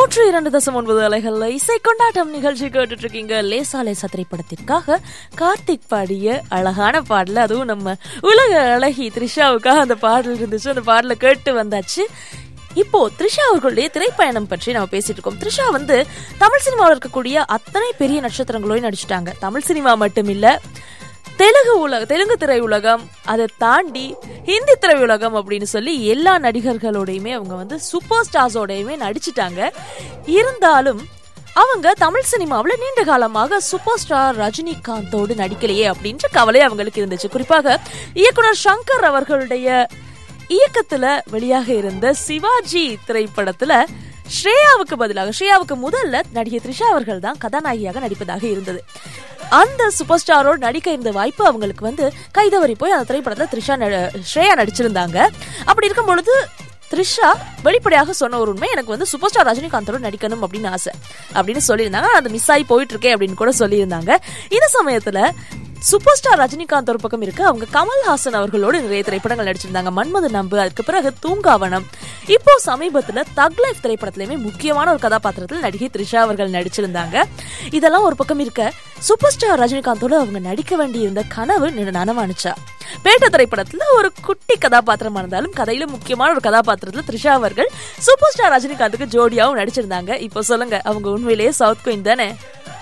நூற்று இரண்டு தசம் ஒன்பது அலைகள்ல இசை கொண்டாட்டம் நிகழ்ச்சி கேட்டுட்டு இருக்கீங்க லேசா லேசா திரைப்படத்திற்காக கார்த்திக் பாடிய அழகான பாடல் அதுவும் நம்ம உலக அழகி த்ரிஷாவுக்காக அந்த பாடல் இருந்துச்சு அந்த பாடலை கேட்டு வந்தாச்சு இப்போ த்ரிஷா அவர்களுடைய திரைப்பயணம் பற்றி நம்ம பேசிட்டு இருக்கோம் த்ரிஷா வந்து தமிழ் சினிமாவில் இருக்கக்கூடிய அத்தனை பெரிய நட்சத்திரங்களோடு நடிச்சிட்டாங்க தமிழ் சினிமா மட்டும் இல்ல தெலுங்கு உலக தெலுங்கு திரையுலகம் அதை தாண்டி ஹிந்தி திரையுலகம் அப்படின்னு சொல்லி எல்லா நடிகர்களோடையுமே அவங்க வந்து சூப்பர் ஸ்டார்ஸோடையுமே நடிச்சிட்டாங்க இருந்தாலும் அவங்க தமிழ் சினிமாவில் நீண்ட காலமாக சூப்பர் ஸ்டார் ரஜினிகாந்தோடு நடிக்கலையே அப்படின்ற கவலை அவங்களுக்கு இருந்துச்சு குறிப்பாக இயக்குனர் சங்கர் அவர்களுடைய இயக்கத்துல வெளியாக இருந்த சிவாஜி திரைப்படத்துல ஸ்ரேயாவுக்கு பதிலாக ஸ்ரேயாவுக்கு முதல்ல நடிகை த்ரிஷா அவர்கள் தான் கதாநாயகியாக நடிப்பதாக இருந்தது அந்த சூப்பர் ஸ்டாரோடு நடிக்க இருந்த வாய்ப்பு அவங்களுக்கு வந்து கைதவறி போய் அந்த திரைப்படத்துல த்ரிஷா ந- ஸ்ரேயா நடிச்சிருந்தாங்க அப்படி இருக்கும் பொழுது த்ரிஷா வெளிப்படையாக சொன்ன ஒரு உண்மை எனக்கு வந்து சூப்பர் ஸ்டார் ரஜினிகாந்தோட நடிக்கணும் அப்படின்னு ஆசை அப்படின்னு சொல்லியிருந்தாங்க அது மிஸ் ஆகி போயிட்டு இருக்கே அப்படின்னு கூட சொல்லியிருந்தாங்க இந்த சமயத்துல சூப்பர் ஸ்டார் ரஜினிகாந்த் ஒரு பக்கம் இருக்கு அவங்க கமல்ஹாசன் அவர்களோடு நிறைய திரைப்படங்கள் நடிச்சிருந்தாங்க மன்மத நம்பு அதுக்கு பிறகு தூங்காவனம் இப்போ சமீபத்துல தக் லைஃப் திரைப்படத்திலுமே முக்கியமான ஒரு கதாபாத்திரத்தில் நடிகை த்ரிஷா அவர்கள் நடிச்சிருந்தாங்க இதெல்லாம் ஒரு பக்கம் இருக்க சூப்பர் ஸ்டார் ரஜினிகாந்தோட அவங்க நடிக்க வேண்டியிருந்த கனவு நின- நனவானுச்சா பேட்ட திரைப்படத்துல ஒரு குட்டி கதாபாத்திரமா இருந்தாலும் கதையில முக்கியமான ஒரு கதாபாத்திரத்துல த்ரிஷா அவர்கள் சூப்பர் ஸ்டார் ரஜினிகாந்துக்கு ஜோடியாவும் நடிச்சிருந்தாங்க இப்போ சொல்லுங்க அவங்க உண்மையிலேயே சவுத் குயின் தானே